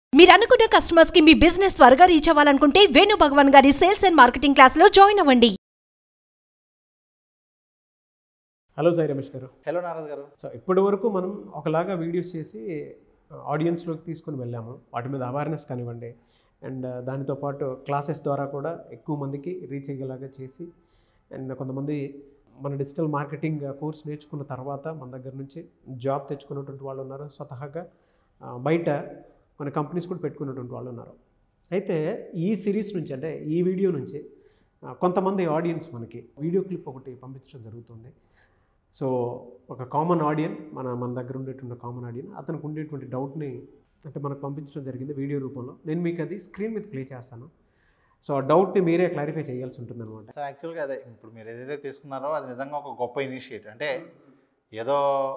మీరు అనుకున్న కస్టమర్స్ కి మీ బిజినెస్ త్వరగా రీచ్ అవ్వాలనుకుంటే వేణు భగవాన్ గారి సేల్స్ అండ్ మార్కెటింగ్ క్లాస్ లో జాయిన్ అవ్వండి హలో సాయి రమేష్ గారు హలో నారాజ్ గారు సో ఇప్పటి వరకు మనం ఒకలాగా వీడియోస్ చేసి ఆడియన్స్లోకి తీసుకొని వెళ్ళాము వాటి మీద అవేర్నెస్ కానివ్వండి అండ్ దానితో పాటు క్లాసెస్ ద్వారా కూడా ఎక్కువ మందికి రీచ్ అయ్యేలాగా చేసి అండ్ కొంతమంది మన డిజిటల్ మార్కెటింగ్ కోర్స్ నేర్చుకున్న తర్వాత మన దగ్గర నుంచి జాబ్ తెచ్చుకున్నటువంటి వాళ్ళు ఉన్నారు స్వతహాగా ఆ, బయట కొన్ని కంపెనీస్ కూడా పెట్టుకున్నటువంటి వాళ్ళు ఉన్నారు అయితే ఈ సిరీస్ నుంచి అంటే ఈ వీడియో నుంచి ఆ, కొంతమంది ఆడియన్స్ మనకి వీడియో క్లిప్ ఒకటి పంపించడం జరుగుతుంది సో ఒక కామన్ ఆడియన్ మన మన దగ్గర ఉండేటువంటి కామన్ ఆడియన్ అతనికి ఉండేటువంటి డౌట్ని అంటే మనకు పంపించడం జరిగింది వీడియో రూపంలో నేను మీకు అది స్క్రీన్ మీద ప్లే చేస్తాను సో ఆ డౌట్ని మీరే క్లారిఫై చేయాల్సి ఉంటుంది అనమాట సార్ యాక్చువల్గా అదే ఇప్పుడు మీరు ఏదైతే తీసుకున్నారో అది నిజంగా ఒక గొప్ప ఇనిషియేట్ అంటే ఏదో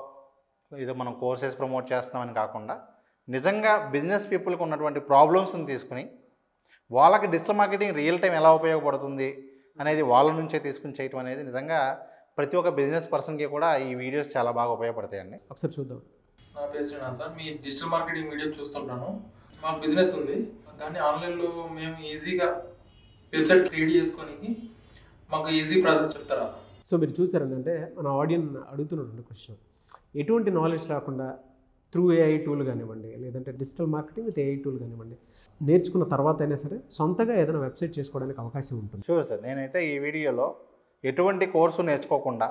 ఏదో మనం కోర్సెస్ ప్రమోట్ చేస్తున్నామని కాకుండా నిజంగా బిజినెస్ పీపుల్కి ఉన్నటువంటి ప్రాబ్లమ్స్ని తీసుకుని వాళ్ళకి డిజిటల్ మార్కెటింగ్ రియల్ టైం ఎలా ఉపయోగపడుతుంది అనేది వాళ్ళ నుంచే తీసుకుని చేయటం అనేది నిజంగా ప్రతి ఒక్క బిజినెస్ పర్సన్కి కూడా ఈ వీడియోస్ చాలా బాగా ఉపయోగపడతాయండి ఒకసారి చూద్దాం నా పేరు శ్రీనాథ్ సార్ మీ డిజిటల్ మార్కెటింగ్ వీడియో చూస్తుంటాను మాకు బిజినెస్ ఉంది దాన్ని ఆన్లైన్లో మేము ఈజీగా వెబ్సైట్ క్రియేట్ చేసుకోనికి మాకు ఈజీ ప్రాసెస్ చెప్తారా సో మీరు చూసారంటే మన ఆడియన్ అడుగుతున్నటువంటి క్వశ్చన్ ఎటువంటి నాలెడ్జ్ రాకుండా త్రూ ఏఐ టూల్ కానివ్వండి లేదంటే digital marketing with AI tool కానివ్వండి నేర్చుకున్న తర్వాత అయినా సరే సొంతగా ఏదైనా వెబ్సైట్ చేసుకోవడానికి అవకాశం ఉంటుంది షూర్ సార్ నేనైతే ఈ వీడియోలో ఎటువంటి కోర్సు నేర్చుకోకుండా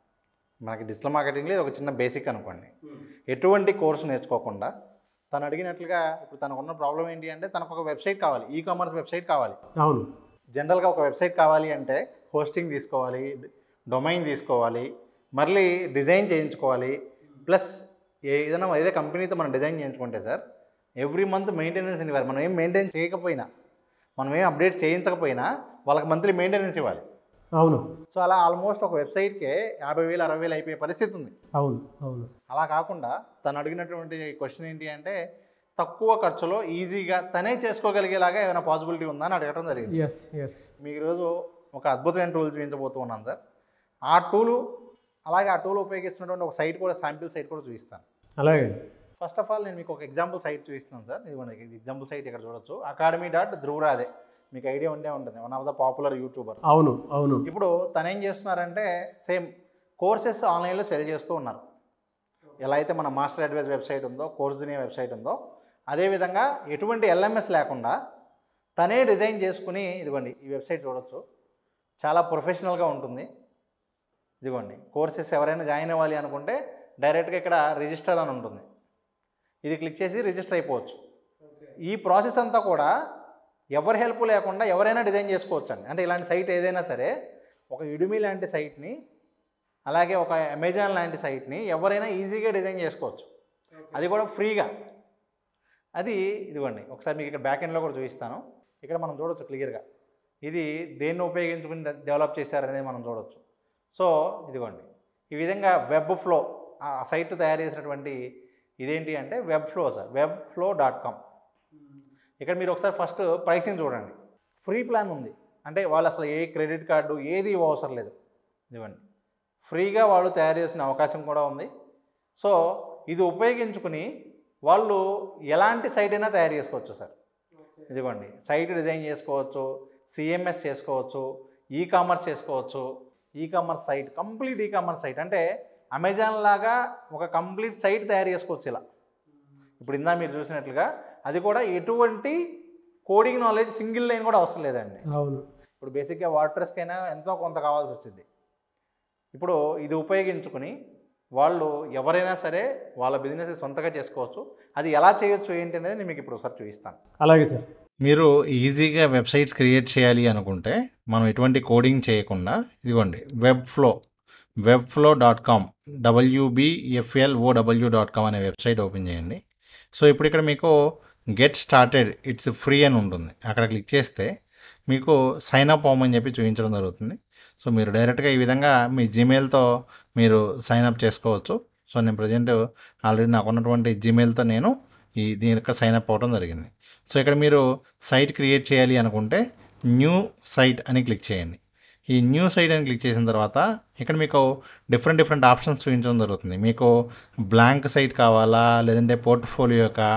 మనకి డిజిటల్ మార్కెటింగ్లో ఇది ఒక చిన్న బేసిక్ అనుకోండి ఎటువంటి కోర్సు నేర్చుకోకుండా తను అడిగినట్లుగా ఇప్పుడు తనకు ఉన్న ప్రాబ్లం ఏంటి అంటే తనకు ఒక వెబ్సైట్ కావాలి ఈ కామర్స్ వెబ్సైట్ కావాలి అవును జనరల్గా ఒక వెబ్సైట్ కావాలి అంటే హోస్టింగ్ తీసుకోవాలి డొమైన్ తీసుకోవాలి మళ్ళీ డిజైన్ చేయించుకోవాలి ప్లస్ ఏదైనా ఏదైనా కంపెనీతో మనం డిజైన్ చేయించుకుంటే సార్ ఎవ్రీ మంత్ మెయింటెనెన్స్ ఇవ్వాలి మనం ఏం మెయింటైన్ చేయకపోయినా మనం ఏం అప్డేట్ చేయించకపోయినా వాళ్ళకి మంత్లీ మెయింటెనెన్స్ ఇవ్వాలి అవును సో అలా ఆల్మోస్ట్ ఒక వెబ్సైట్కే యాభై వేలు అరవై వేలు అయిపోయే పరిస్థితి ఉంది అవును అవును అలా కాకుండా తను అడిగినటువంటి క్వశ్చన్ ఏంటి అంటే తక్కువ ఖర్చులో ఈజీగా తనే చేసుకోగలిగేలాగా ఏమైనా పాసిబిలిటీ ఉందా అని అడగడం జరిగింది ఎస్ ఎస్ మీకు ఈరోజు ఒక అద్భుతమైన టూల్ చూపించబోతూ ఉన్నాను సార్ ఆ టూలు అలాగే ఆ టూల్ ఉపయోగిస్తున్నటువంటి ఒక సైట్ కూడా శాంపిల్ సైట్ కూడా చూపిస్తాను అలాగే ఫస్ట్ ఆఫ్ ఆల్ నేను మీకు ఒక ఎగ్జాంపుల్ సైట్ చూపిస్తున్నాను సార్ ఇది ఎగ్జాంపుల్ సైట్ ఇక్కడ చూడొచ్చు అకాడమీ డాట్ ధ్రువరాదే మీకు ఐడియా ఉండే ఉంటుంది one of the popular YouTuber అవును అవును ఇప్పుడు తను ఏం చేస్తున్నారంటే సేమ్ కోర్సెస్ ఆన్లైన్లో సెల్ చేస్తూ ఉన్నారు ఎలా అయితే మన మాస్టర్ అడ్వైజ్ వెబ్సైట్ ఉందో కోర్స్ దునియా వెబ్సైట్ ఉందో అదేవిధంగా ఎటువంటి ఎల్ఎంఎస్ లేకుండా తనే డిజైన్ చేసుకుని ఇదిగోండి ఈ వెబ్సైట్ చూడొచ్చు చాలా ప్రొఫెషనల్గా ఉంటుంది ఇదిగోండి కోర్సెస్ ఎవరైనా జాయిన్ అవ్వాలి అనుకుంటే డైరెక్ట్గా ఇక్కడ రిజిస్టర్ అని ఉంటుంది ఇది క్లిక్ చేసి రిజిస్టర్ అయిపోవచ్చు ఈ ప్రాసెస్ అంతా కూడా ఎవరి హెల్ప్ లేకుండా ఎవరైనా డిజైన్ చేసుకోవచ్చు అండి అంటే ఇలాంటి సైట్ ఏదైనా సరే ఒక ఇడుమి లాంటి సైట్ని అలాగే ఒక అమెజాన్ లాంటి సైట్ని ఎవరైనా ఈజీగా డిజైన్ చేసుకోవచ్చు అది కూడా ఫ్రీగా అది ఇదిగోండి ఒకసారి మీకు ఇక్కడ బ్యాక్ ఎండ్లో కూడా చూపిస్తాను ఇక్కడ మనం చూడొచ్చు క్లియర్గా ఇది దేన్ని ఉపయోగించుకుని డె- డెవలప్ చేశారనేది మనం చూడొచ్చు సో ఇదిగోండి ఈ విధంగా వెబ్ ఫ్లో ఆ సైట్ తయారు చేసినటువంటి ఇదేంటి అంటే web flow sir web flow dot com ఇక్కడ మీరు ఒకసారి ఫస్ట్ ప్రైసింగ్ చూడండి ఫ్రీ ప్లాన్ ఉంది అంటే వాళ్ళు అసలు ఏ క్రెడిట్ కార్డు ఏది ఇవ్వ అవసరం లేదు ఇదిగోండి ఫ్రీగా వాళ్ళు తయారు చేసిన అవకాశం కూడా ఉంది సో ఇది ఉపయోగించుకుని వాళ్ళు ఎలాంటి సైట్ అయినా తయారు చేసుకోవచ్చు సార్ ఇదిగోండి సైట్ డిజైన్ చేసుకోవచ్చు సిఎంఎస్ చేసుకోవచ్చు ఈ కామర్స్ చేసుకోవచ్చు e commerce site complete e commerce site అంటే అమెజాన్ లాగా ఒక కంప్లీట్ సైట్ తయారు చేసుకోవచ్చు ఇలా ఇప్పుడు ఇందా మీరు చూసినట్లుగా అది కూడా ఎటువంటి కోడింగ్ నాలెడ్జ్ సింగిల్ లైన్ కూడా అవసరం లేదండి అవును ఇప్పుడు బేసిక్గా వాటర్స్కైనా ఎంతో కొంత కావాల్సి వచ్చింది ఇప్పుడు ఇది ఉపయోగించుకుని వాళ్ళు ఎవరైనా సరే వాళ్ళ బిజినెస్ సొంతగా చేసుకోవచ్చు అది ఎలా చేయొచ్చు ఏంటి అనేది నేను మీకు ఇప్పుడు ఒకసారి చూపిస్తాను అలాగే సార్ మీరు ఈజీగా వెబ్సైట్స్ క్రియేట్ చేయాలి అనుకుంటే మనం ఎటువంటి కోడింగ్ చేయకుండా ఇదిగోండి web flow web flow dot com W B F L O W dot com అనే వెబ్సైట్ ఓపెన్ చేయండి సో ఇప్పుడు ఇక్కడ మీకు గెట్ స్టార్టెడ్ ఇట్స్ ఫ్రీ అని ఉంటుంది అక్కడ క్లిక్ చేస్తే మీకు సైన్ అప్ అవ్వమని చెప్పి చూపించడం జరుగుతుంది సో మీరు డైరెక్ట్గా ఈ విధంగా మీ జీమెయిల్తో మీరు సైన్ అప్ చేసుకోవచ్చు సో నేను ప్రజెంట్ ఆల్రెడీ నాకు ఉన్నటువంటి జీమెయిల్తో నేను ఈ దీని యొక్క సైన్ అప్ అవ్వడం జరిగింది సో ఇక్కడ మీరు సైట్ క్రియేట్ చేయాలి అనుకుంటే న్యూ సైట్ అని క్లిక్ చేయండి ఈ న్యూ సైట్ అని క్లిక్ చేసిన తర్వాత ఇక్కడ మీకు డిఫరెంట్ డిఫరెంట్ ఆప్షన్స్ చూపించడం జరుగుతుంది మీకు బ్లాంక్ సైట్ కావాలా లేదంటే పోర్ట్ఫోలియో యొక్క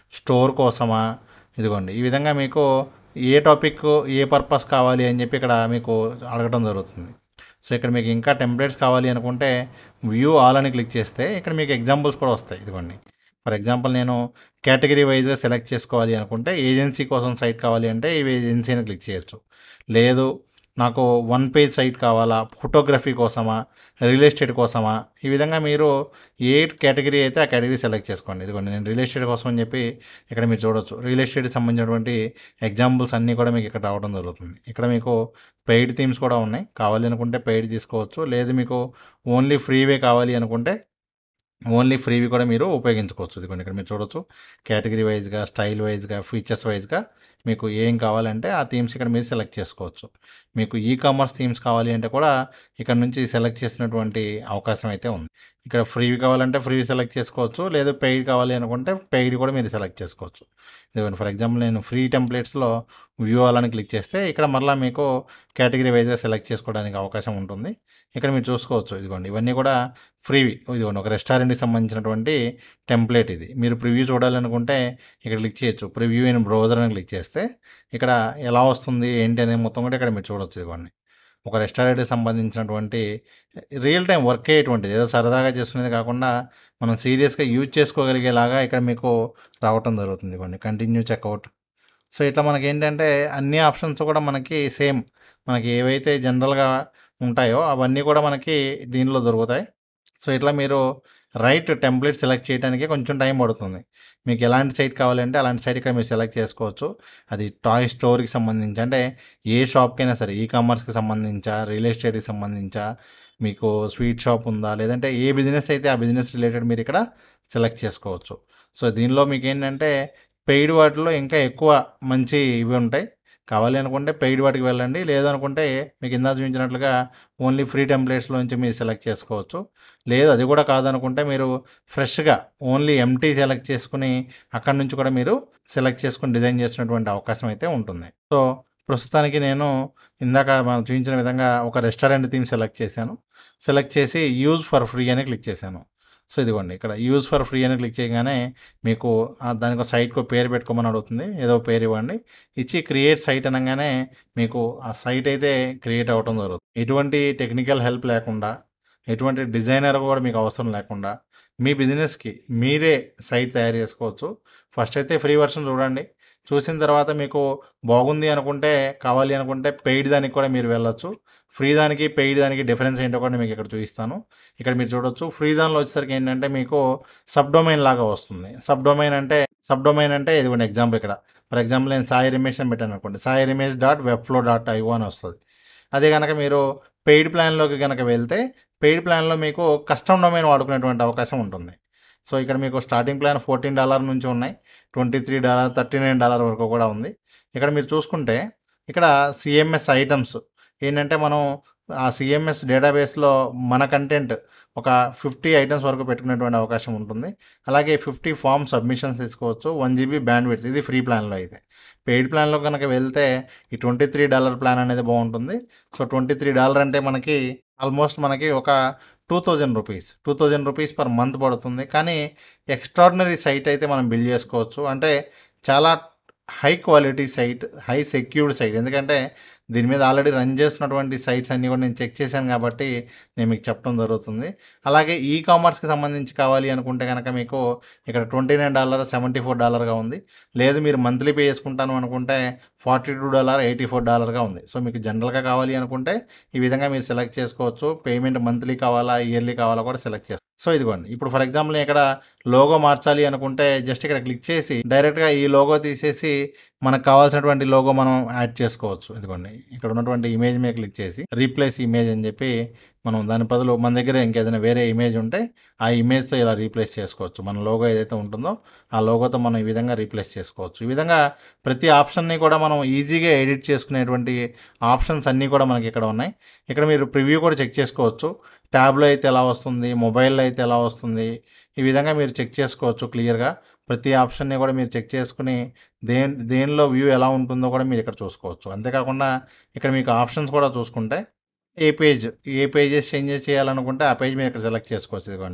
స్టోర్ కోసమా ఇదిగోండి ఈ విధంగా మీకు ఏ టాపిక్ ఏ పర్పస్ కావాలి అని చెప్పి ఇక్కడ మీకు అడగడం జరుగుతుంది సో ఇక్కడ మీకు ఇంకా టెంప్లెట్స్ కావాలి అనుకుంటే వ్యూ ఆల్ అని క్లిక్ చేస్తే ఇక్కడ మీకు ఎగ్జాంపుల్స్ కూడా వస్తాయి ఇదిగోండి ఫర్ ఎగ్జాంపుల్ నేను కేటగిరీ వైజ్గా సెలెక్ట్ చేసుకోవాలి అనుకుంటే ఏజెన్సీ కోసం సైట్ కావాలి అంటే ఈ ఏజెన్సీ అని క్లిక్ చేయొచ్చు లేదు నాకు వన్ పేజ్ సైట్ కావాలా ఫోటోగ్రఫీ కోసమా రియల్ ఎస్టేట్ కోసమా ఈ విధంగా మీరు ఏ కేటగిరీ అయితే ఆ కేటగిరీ సెలెక్ట్ చేసుకోండి ఇదిగోండి నేను రియల్ ఎస్టేట్ కోసం అని చెప్పి ఇక్కడ మీరు చూడొచ్చు రియల్ ఎస్టేట్కి సంబంధించినటువంటి ఎగ్జాంపుల్స్ అన్నీ కూడా మీకు ఇక్కడ రావడం జరుగుతుంది ఇక్కడ మీకు పెయిడ్ థీమ్స్ కూడా ఉన్నాయి కావాలి అనుకుంటే పెయిడ్ తీసుకోవచ్చు లేదు మీకు ఓన్లీ ఫ్రీవే కావాలి అనుకుంటే ఓన్లీ ఫ్రీవి కూడా మీరు ఉపయోగించుకోవచ్చు ఇదిగోండి ఇక్కడ మీరు చూడొచ్చు కేటగిరీ వైజ్గా స్టైల్ వైజ్గా ఫీచర్స్ వైజ్గా మీకు ఏం కావాలంటే ఆ థీమ్స్ ఇక్కడ మీరు సెలెక్ట్ చేసుకోవచ్చు మీకు ఈ కామర్స్ థీమ్స్ కావాలి అంటే కూడా ఇక్కడ నుంచి సెలెక్ట్ చేసినటువంటి అవకాశం అయితే ఉంది ఇక్కడ ఫ్రీ కావాలంటే ఫ్రీ సెలెక్ట్ చేసుకోవచ్చు లేదు పెయిడ్ కావాలి అనుకుంటే పెయిడ్ కూడా మీరు సెలెక్ట్ చేసుకోవచ్చు ఇదిగోండి ఫర్ ఎగ్జాంపుల్ నేను ఫ్రీ టెంప్లెట్స్లో వ్యూ అని క్లిక్ చేస్తే ఇక్కడ మళ్ళీ మీకు కేటగిరీ వైజ్గా సెలెక్ట్ చేసుకోవడానికి అవకాశం ఉంటుంది ఇక్కడ మీరు చూసుకోవచ్చు ఇదిగోండి ఇవన్నీ కూడా ఫ్రీవి ఇదిగోండి ఒక రెస్టారెంట్కి సంబంధించినటువంటి టెంప్లెట్ ఇది మీరు ప్రివ్యూ చూడాలనుకుంటే ఇక్కడ క్లిక్ చేయొచ్చు ప్రివ్యూ ఇన్ బ్రౌజర్ అని క్లిక్ చేస్తే ఇక్కడ ఎలా వస్తుంది ఏంటి అనేది మొత్తం కూడా ఇక్కడ మీరు చూడొచ్చు ఇదిగోండి ఒక రెస్టారెంట్కి సంబంధించినటువంటి రియల్ టైం వర్క్ అయ్యేటువంటిది ఏదో సరదాగా చేసుకునేది కాకుండా మనం సీరియస్గా యూజ్ చేసుకోగలిగేలాగా ఇక్కడ మీకు రావటం జరుగుతుంది ఇవ్వండి కంటిన్యూ చెక్అవుట్ సో ఇట్లా మనకి ఏంటంటే అన్ని ఆప్షన్స్ కూడా మనకి సేమ్ మనకి ఏవైతే జనరల్గా ఉంటాయో అవన్నీ కూడా మనకి దీనిలో దొరుకుతాయి సో ఇట్లా మీరు రైట్ టెంప్లెట్ సెలెక్ట్ చేయడానికి కొంచెం టైం పడుతుంది మీకు ఎలాంటి సైట్ కావాలంటే అలాంటి సైట్ ఇక్కడ మీరు సెలెక్ట్ చేసుకోవచ్చు అది టాయ్ స్టోర్కి సంబంధించి అంటే ఏ షాప్కైనా సరే ఈ కామర్స్కి సంబంధించా రియల్ ఎస్టేట్కి సంబంధించా మీకు స్వీట్ షాప్ ఉందా లేదంటే ఏ బిజినెస్ అయితే ఆ బిజినెస్ రిలేటెడ్ మీరు ఇక్కడ సెలెక్ట్ చేసుకోవచ్చు సో దీనిలో మీకు ఏంటంటే పెయిడ్ వాటిలో ఇంకా ఎక్కువ మంచి ఇవి ఉంటాయి కావాలి అనుకుంటే పెయిడ్ వాటికి వెళ్ళండి లేదనుకుంటే మీకు ఇందా చూపించినట్లుగా ఓన్లీ ఫ్రీ టెంప్లెట్స్లోంచి మీరు సెలెక్ట్ చేసుకోవచ్చు లేదు అది కూడా కాదనుకుంటే మీరు ఫ్రెష్గా ఓన్లీ ఎంటీ సెలెక్ట్ చేసుకుని అక్కడి నుంచి కూడా మీరు సెలెక్ట్ చేసుకుని డిజైన్ చేసినటువంటి అవకాశం అయితే ఉంటుంది సో ప్రస్తుతానికి నేను ఇందాక మనం చూపించిన విధంగా ఒక రెస్టారెంట్ థీమ్ సెలెక్ట్ చేశాను సెలెక్ట్ చేసి యూజ్ ఫర్ ఫ్రీ అని క్లిక్ చేశాను సో ఇదిగోండి ఇక్కడ యూజ్ ఫర్ ఫ్రీ అని క్లిక్ చేయగానే మీకు ఆ దానికి ఒక సైట్కు పేరు పెట్టుకోమని అడుగుతుంది ఏదో పేరు ఇవ్వండి ఇచ్చి క్రియేట్ సైట్ అనగానే మీకు ఆ సైట్ అయితే క్రియేట్ అవ్వటం జరుగుతుంది ఎటువంటి టెక్నికల్ హెల్ప్ లేకుండా ఎటువంటి డిజైనర్ కూడా మీకు అవసరం లేకుండా మీ బిజినెస్కి మీరే సైట్ తయారు చేసుకోవచ్చు ఫస్ట్ అయితే ఫ్రీ వర్షన్ చూడండి చూసిన తర్వాత మీకు బాగుంది అనుకుంటే కావాలి అనుకుంటే పెయిడ్ దానికి కూడా మీరు వెళ్ళొచ్చు ఫ్రీ దానికి పెయిడ్ దానికి డిఫరెన్స్ ఏంటో కూడా మీకు ఇక్కడ చూపిస్తాను ఇక్కడ మీరు చూడొచ్చు ఫ్రీ దానిలో వచ్చేసరికి ఏంటంటే మీకు సబ్ డొమైన్ లాగా వస్తుంది సబ్ డొమైన్ అంటే సబ్ డొమైన్ అంటే ఇది ఒక ఎగ్జాంపుల్ ఇక్కడ ఫర్ ఎగ్జాంపుల్ నేను సాయి రిమేష్ అని పెట్టాను అనుకోండి Sai Ramesh dot webflow dot IO అని వస్తుంది అదే కనుక మీరు పెయిడ్ ప్లాన్లోకి కనుక వెళ్తే పెయిడ్ ప్లాన్లో మీకు కస్టమ్ డొమైన్ వాడుకునేటువంటి అవకాశం ఉంటుంది సో ఇక్కడ మీకు స్టార్టింగ్ ప్లాన్ ఫోర్టీన్ డాలర్ నుంచి ఉన్నాయి twenty three dollar thirty nine dollar వరకు కూడా ఉంది ఇక్కడ మీరు చూసుకుంటే ఇక్కడ సిఎంఎస్ ఐటమ్స్ ఏంటంటే మనం ఆ సిఎంఎస్ డేటాబేస్లో మన కంటెంట్ ఒక ఫిఫ్టీ ఐటమ్స్ వరకు పెట్టుకునేటువంటి అవకాశం ఉంటుంది అలాగే ఫిఫ్టీ ఫామ్ సబ్మిషన్స్ తీసుకోవచ్చు వన్ జీబీ బ్యాండ్ విడ్త్ ఇది ఫ్రీ ప్లాన్లో అయితే పెయిడ్ ప్లాన్లో కనుక వెళ్తే ఈ ట్వంటీ త్రీ డాలర్ ప్లాన్ అనేది బాగుంటుంది సో ట్వంటీ త్రీ డాలర్ అంటే మనకి ఆల్మోస్ట్ మనకి ఒక two thousand rupees two thousand rupees per month పడుతుంది కానీ ఎక్స్ట్రాడినరీ సైట్ అయితే మనం బిల్డ్ చేసుకోవచ్చు అంటే చాలా high quality site high secured site ఎందుకంటే దీని మీద ఆల్రెడీ రన్ చేస్తున్నటువంటి సైట్స్ అన్నీ కూడా నేను చెక్ చేశాను కాబట్టి నేను మీకు చెప్పడం జరుగుతుంది అలాగే ఈ కామర్స్కి సంబంధించి కావాలి అనుకుంటే కనుక మీకు ఇక్కడ twenty nine dollar seventy four డాలర్గా ఉంది లేదు మీరు మంత్లీ పే చేసుకుంటాను అనుకుంటే forty two dollar eighty four డాలర్గా ఉంది సో మీకు జనరల్గా కావాలి అనుకుంటే ఈ విధంగా మీరు సెలెక్ట్ చేసుకోవచ్చు పేమెంట్ మంత్లీ కావాలా ఇయర్లీ కావాలా కూడా సెలెక్ట్ చేసుకోవచ్చు సో ఇదిగోండి ఇప్పుడు ఫర్ ఎగ్జాంపుల్ నేను ఇక్కడ లోగో మార్చాలి అనుకుంటే జస్ట్ ఇక్కడ క్లిక్ చేసి డైరెక్ట్గా ఈ లోగో తీసేసి మనకు కావాల్సినటువంటి లోగో మనం యాడ్ చేసుకోవచ్చు ఇదిగోండి ఇక్కడ ఉన్నటువంటి ఇమేజ్ మీద క్లిక్ చేసి రీప్లేస్ ఇమేజ్ అని చెప్పి మనం దాని బదులు మన దగ్గర ఇంకేదైనా వేరే ఇమేజ్ ఉంటే ఆ ఇమేజ్తో ఇలా రీప్లేస్ చేసుకోవచ్చు మన లోగో ఏదైతే ఉంటుందో ఆ లోగోతో మనం ఈ విధంగా రీప్లేస్ చేసుకోవచ్చు ఈ విధంగా ప్రతి ఆప్షన్ని కూడా మనం ఈజీగా ఎడిట్ చేసుకునేటువంటి ఆప్షన్స్ అన్నీ కూడా మనకి ఇక్కడ ఉన్నాయి ఇక్కడ మీరు ప్రివ్యూ కూడా చెక్ చేసుకోవచ్చు ట్యాబ్లో అయితే ఎలా వస్తుంది మొబైల్లో అయితే ఎలా వస్తుంది ఈ విధంగా మీరు చెక్ చేసుకోవచ్చు క్లియర్గా ప్రతి ఆప్షన్ని కూడా మీరు చెక్ చేసుకుని దేని దేనిలో వ్యూ ఎలా ఉంటుందో కూడా మీరు ఇక్కడ చూసుకోవచ్చు అంతేకాకుండా ఇక్కడ మీకు ఆప్షన్స్ కూడా చూసుకుంటే ఏ పేజ్ ఏ పేజెస్ చేంజెస్ చేయాలనుకుంటే ఆ పేజ్ మీరు ఇక్కడ సెలెక్ట్ చేసుకోవచ్చు ఇదిగోండి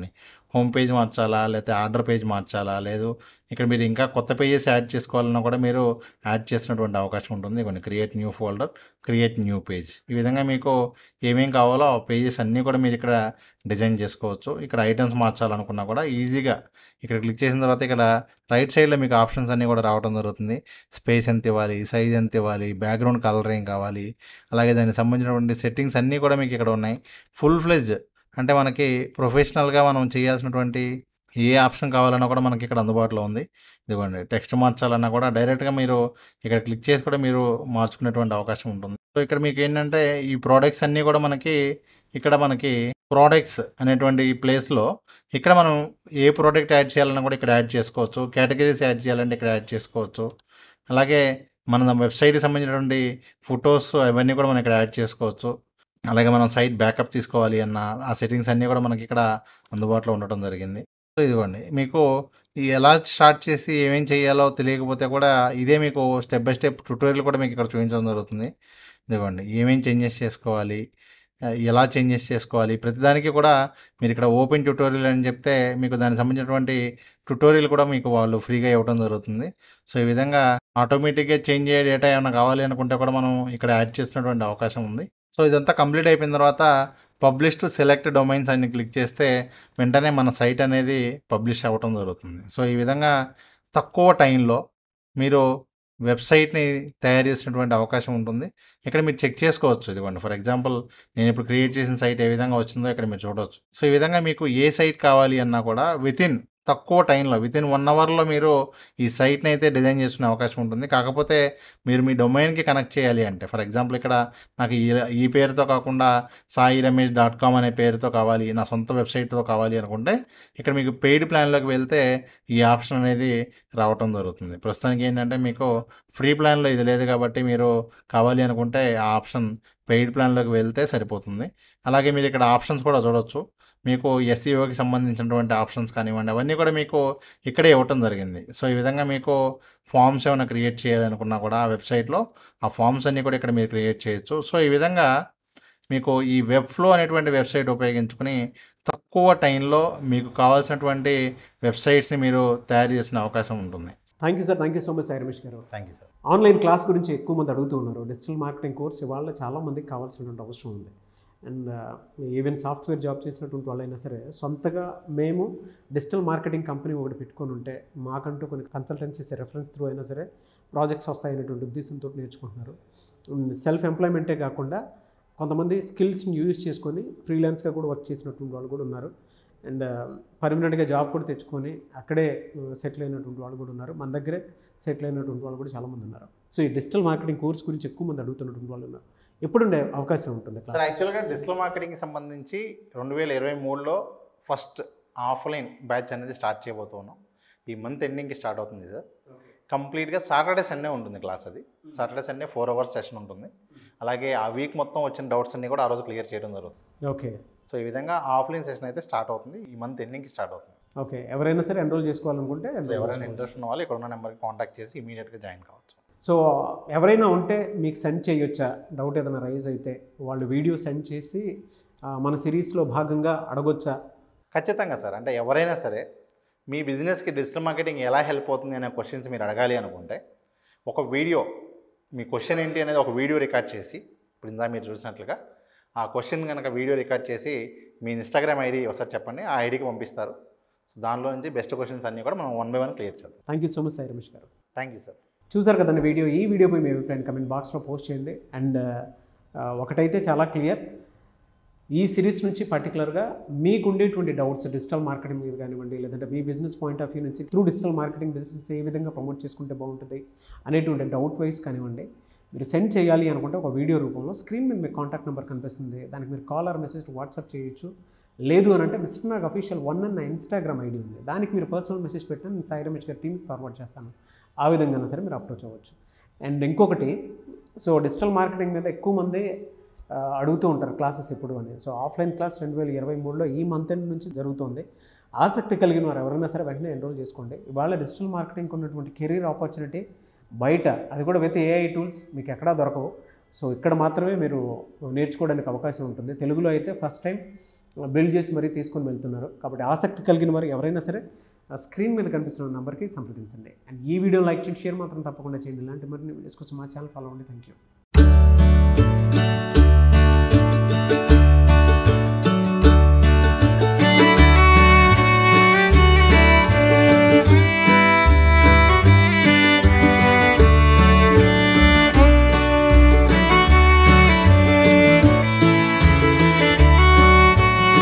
హోమ్ పేజ్ మార్చాలా లేకపోతే ఆర్డర్ పేజ్ మార్చాలా లేదు ఇక్కడ మీరు ఇంకా కొత్త పేజెస్ యాడ్ చేసుకోవాలన్నా కూడా మీరు యాడ్ చేసినటువంటి అవకాశం ఉంటుంది కొన్ని create new folder create new page ఈ విధంగా మీకు ఏమేం కావాలో ఆ పేజెస్ అన్నీ కూడా మీరు ఇక్కడ డిజైన్ చేసుకోవచ్చు ఇక్కడ ఐటమ్స్ మార్చాలనుకున్నా కూడా ఈజీగా ఇక్కడ క్లిక్ చేసిన తర్వాత ఇక్కడ రైట్ సైడ్లో మీకు ఆప్షన్స్ అన్నీ కూడా రావడం జరుగుతుంది స్పేస్ ఎంత ఇవ్వాలి సైజ్ ఎంత ఇవ్వాలి బ్యాక్గ్రౌండ్ కలర్ ఏం కావాలి అలాగే దానికి సంబంధించినటువంటి సెట్టింగ్స్ అన్నీ కూడా మీకు ఇక్కడ ఉన్నాయి ఫుల్ ఫ్లెజ్ అంటే మనకి ప్రొఫెషనల్గా మనం చేయాల్సినటువంటి ఏ ఆప్షన్ కావాలన్నా కూడా మనకి ఇక్కడ అందుబాటులో ఉంది ఇదిగోండి టెక్స్ట్ మార్చాలన్నా కూడా డైరెక్ట్గా మీరు ఇక్కడ క్లిక్ చేసి కూడా మీరు మార్చుకునేటువంటి అవకాశం ఉంటుంది సో ఇక్కడ మీకు ఏంటంటే ఈ ప్రోడక్ట్స్ అన్నీ కూడా మనకి ఇక్కడ మనకి ప్రోడక్ట్స్ అనేటువంటి ఈ ప్లేస్లో ఇక్కడ మనం ఏ ప్రోడక్ట్ యాడ్ చేయాలన్నా కూడా ఇక్కడ యాడ్ చేసుకోవచ్చు కేటగిరీస్ యాడ్ చేయాలంటే ఇక్కడ యాడ్ చేసుకోవచ్చు అలాగే మన వెబ్సైట్కి సంబంధించినటువంటి ఫొటోస్ అవన్నీ కూడా మనం ఇక్కడ యాడ్ చేసుకోవచ్చు అలాగే మనం సైట్ బ్యాకప్ తీసుకోవాలి అన్న ఆ సెట్టింగ్స్ అన్నీ కూడా మనకి ఇక్కడ అందుబాటులో ఉండటం జరిగింది సో ఇదిగోండి మీకు ఈ ఎలా స్టార్ట్ చేసి ఏమేం చేయాలో తెలియకపోతే కూడా ఇదే మీకు స్టెప్ బై స్టెప్ ట్యూటోరియల్ కూడా మీకు ఇక్కడ చూపించడం జరుగుతుంది ఇదిగోండి ఏమేం చేంజెస్ చేసుకోవాలి ఆ, ఎలా చేంజెస్ చేసుకోవాలి ప్రతిదానికి కూడా మీరు ఇక్కడ ఓపెన్ ట్యూటోరియల్ అని చెప్తే మీకు దానికి సంబంధించినటువంటి ట్యూటోరియల్ కూడా మీకు వాళ్ళు ఫ్రీగా ఇవ్వడం జరుగుతుంది సో ఈ విధంగా ఆటోమేటిక్గా చేంజ్ అయ్యే డేటా ఏమైనా కావాలి అనుకుంటే కూడా మనం ఇక్కడ యాడ్ చేసినటువంటి అవకాశం ఉంది సో ఇదంతా కంప్లీట్ అయిపోయిన తర్వాత పబ్లిష్ టు సెలెక్ట్ డొమైన్స్ అని క్లిక్ చేస్తే వెంటనే మన సైట్ అనేది పబ్లిష్ అవ్వటం జరుగుతుంది సో ఈ విధంగా తక్కువ టైంలో మీరు వెబ్సైట్ని తయారు చేసినటువంటి అవకాశం ఉంటుంది ఇక్కడ మీరు చెక్ చేసుకోవచ్చు ఇదిగోండి ఫర్ ఎగ్జాంపుల్ నేను ఇప్పుడు క్రియేట్ చేసిన సైట్ ఏ విధంగా వచ్చిందో ఇక్కడ మీరు చూడవచ్చు సో ఈ విధంగా మీకు ఏ సైట్ కావాలి అన్నా కూడా వితిన్ తక్కువ టైంలో వితిన్ వన్ అవర్లో మీరు ఈ సైట్ని అయితే డిజైన్ చేసుకునే అవకాశం ఉంటుంది కాకపోతే మీరు మీ డొమైన్కి కనెక్ట్ చేయాలి అంటే ఫర్ ఎగ్జాంపుల్ ఇక్కడ నాకు ఈ ఈ పేరుతో కాకుండా సాయి రమేష్ డాట్ కామ్ అనే పేరుతో కావాలి నా సొంత వెబ్సైట్తో కావాలి అనుకుంటే ఇక్కడ మీకు పెయిడ్ ప్లాన్లోకి వెళ్తే ఈ ఆప్షన్ అనేది రావటం జరుగుతుంది ప్రస్తుతానికి ఏంటంటే మీకు ఫ్రీ ప్లాన్లో ఇది లేదు కాబట్టి మీరు కావాలి అనుకుంటే ఆ ఆప్షన్ పెయిడ్ ప్లాన్లోకి వెళ్తే సరిపోతుంది అలాగే మీరు ఇక్కడ ఆప్షన్స్ కూడా చూడొచ్చు మీకు ఎస్ఈఓకి సంబంధించినటువంటి ఆప్షన్స్ కానివ్వండి అవన్నీ కూడా మీకు ఇక్కడే ఇవ్వటం జరిగింది సో ఈ విధంగా మీకు ఫామ్స్ ఏమైనా క్రియేట్ చేయాలనుకున్నా కూడా ఆ వెబ్సైట్లో ఆ ఫామ్స్ అన్నీ కూడా ఇక్కడ మీరు క్రియేట్ చేయొచ్చు సో ఈ విధంగా మీకు ఈ వెబ్ ఫ్లో అనేటువంటి వెబ్సైట్ ఉపయోగించుకుని తక్కువ టైంలో మీకు కావాల్సినటువంటి వెబ్సైట్స్ని మీరు తయారు చేసిన అవకాశం ఉంటుంది thank you sir thank you so much Sai Ramesh garu thank you sir online class గురించి ఎక్కువ మంది అడుగుతూ ఉన్నారు డిజిటల్ మార్కెటింగ్ కోర్స్ ఇవాళ చాలా మందికి కావాల్సినటువంటి అవసరం ఉంది అండ్ ఈవెన్ సాఫ్ట్వేర్ జాబ్ చేసినటువంటి వాళ్ళైనా సరే సొంతగా మేము డిజిటల్ మార్కెటింగ్ కంపెనీ ఒకటి పెట్టుకొని ఉంటే మాకంటూ కొన్ని కన్సల్టెన్సీస్ రెఫరెన్స్ త్రూ అయినా సరే ప్రాజెక్ట్స్ వస్తాయనేటువంటి ఉద్దేశంతో నేర్చుకుంటున్నారు సెల్ఫ్ ఎంప్లాయ్మెంటే కాకుండా కొంతమంది స్కిల్స్ని యూజ్ చేసుకొని ఫ్రీలాన్స్గా కూడా వర్క్ చేసినటువంటి వాళ్ళు కూడా ఉన్నారు అండ్ పర్మనెంట్గా జాబ్ కూడా తెచ్చుకొని అక్కడే సెటిల్ అయినటువంటి వాళ్ళు కూడా ఉన్నారు మన దగ్గరే సెటిల్ అయినటువంటి వాళ్ళు కూడా చాలామంది ఉన్నారు సో ఈ డిజిటల్ మార్కెటింగ్ కోర్స్ గురించి ఎక్కువ మంది అడుగుతున్నటువంటి వాళ్ళు ఉన్నారు ఎప్పుడుండే అవకాశం ఉంటుంది సార్ క్లాస్ యాక్చువల్గా డిజిటల్ మార్కెటింగ్కి సంబంధించి రెండు వేల ఇరవై మూడులో ఫస్ట్ ఆఫ్లైన్ బ్యాచ్ అనేది స్టార్ట్ చేయబోతున్నాం ఈ మంత్ ఎండింగ్కి స్టార్ట్ అవుతుంది సార్ కంప్లీట్గా సాటర్డే సండే ఉంటుంది క్లాస్ అది Saturday Sunday four hours session ఉంటుంది అలాగే ఆ వీక్ మొత్తం వచ్చిన డౌట్స్ అన్ని కూడా ఆ రోజు క్లియర్ చేయడం జరుగుతుంది ఓకే సో ఈ విధంగా ఆఫ్లైన్ సెషన్ అయితే స్టార్ట్ అవుతుంది ఈ మంత్ ఎండింగ్కి స్టార్ట్ అవుతుంది ఓకే ఎవరైనా సరే ఎన్రోల్ చేసుకోవాలనుకుంటే సో enroll ఎవరైనా చేసుకోవచ్చు. ఇంట్రెస్ట్ ఉన్న వాళ్ళు ఇక్కడ ఉన్న నెంబర్కి కాంటాక్ట్ చేసి ఇమీడియట్గా జాయిన్ కావచ్చు సో ఎవరైనా ఉంటే మీకు సెండ్ చేయొచ్చా డౌట్ ఏదైనా రైజ్ అయితే వాళ్ళు వీడియో సెండ్ చేసి ఆ, మన సిరీస్లో భాగంగా అడగొచ్చా ఖచ్చితంగా సార్ అంటే ఎవరైనా సరే మీ బిజినెస్కి డిజిటల్ మార్కెటింగ్ ఎలా హెల్ప్ అవుతుంది అనే క్వశ్చన్స్ మీరు అడగాలి అనుకుంటే ఒక వీడియో మీ క్వశ్చన్ ఏంటి అనేది ఒక వీడియో రికార్డ్ చేసి ఇప్పుడు ఇందా మీరు చూసినట్లుగా ఆ క్వశ్చన్ కనుక వీడియో రికార్డ్ చేసి మీ ఇన్స్టాగ్రామ్ ఐడి ఒకసారి చెప్పండి ఆ ఐడికి పంపిస్తారు సో దానిలో నుంచి బెస్ట్ క్వశ్చన్స్ అన్నీ కూడా మనం వన్ బై వన్ క్లియర్ చేద్దాం thank you so much Sai Ramesh garu thank you sir చూసారు కదండి వీడియో ఈ వీడియోపై మీ అభిప్రాయం కమెంట్ బాక్స్లో పోస్ట్ చేయండి అండ్ ఒకటైతే చాలా క్లియర్ ఈ సిరీస్ నుంచి పర్టికులర్గా మీకు ఉండేటువంటి డౌట్స్ డిజిటల్ మార్కెటింగ్ మీద కానివ్వండి లేదంటే మీ బిజినెస్ పాయింట్ ఆఫ్ వ్యూ నుంచి త్రూ డిజిటల్ మార్కెటింగ్ బిజినెస్ ఏ విధంగా ప్రమోట్ చేసుకుంటే బాగుంటుంది అనేటువంటి డౌట్ వైస్ కానివ్వండి మీరు సెండ్ చేయాలి అనుకుంటే ఒక వీడియో రూపంలో స్క్రీన్ మీద మీ కాంటాక్ట్ నెంబర్ కనిపిస్తుంది దానికి మీరు కాల్ ఆర్ మెసేజ్ వాట్సాప్ చేయొచ్చు లేదు అని అంటే మిస్టర్ నాగ్ అఫీషియల్ వన్ అన్న ఇన్స్టాగ్రామ్ ఐడి ఉంది దానికి మీరు పర్సనల్ మెసేజ్ పెట్టినా నేను సాయి రమేష్ గారి టీమ్కి ఫార్వర్డ్ చేస్తాను ఆ విధంగా సరే మీరు అప్రోచ్ అవ్వచ్చు అండ్ ఇంకొకటి సో డిజిటల్ మార్కెటింగ్ మీద ఎక్కువ మంది ఆ, అడుగుతూ ఉంటారు క్లాసెస్ ఎప్పుడు అని సో ఆఫ్లైన్ క్లాస్ రెండు వేల ఇరవై మూడులో ఈ మంత్ ఎండ్ నుంచి జరుగుతుంది ఆసక్తి కలిగిన వారు ఎవరైనా సరే వెంటనే ఎన్రోల్ చేసుకోండి ఇవాళ డిజిటల్ మార్కెటింగ్ ఉన్నటువంటి కెరీర్ ఆపర్చునిటీ బయట అది కూడా విత్ ఏఐ టూల్స్ మీకు ఎక్కడా దొరకవు సో ఇక్కడ మాత్రమే మీరు నేర్చుకోవడానికి అవకాశం ఉంటుంది తెలుగులో అయితే ఫస్ట్ టైం బిల్డ్ చేసి మరీ తీసుకొని వెళ్తున్నారు కాబట్టి ఆసక్తి కలిగిన వారు ఎవరైనా సరే ఆ స్క్రీన్ మీద కనిపిస్తున్న నెంబర్కి సంప్రదించండి అండ్ ఈ వీడియో లైక్ చేయండి షేర్ మాత్రం తప్పకుండా చేయండి ఇలాంటి మరిన్ని వీడియోస్ కోసం మా ఛానల్ ఫాలో అవ్వండి థ్యాంక్ యూ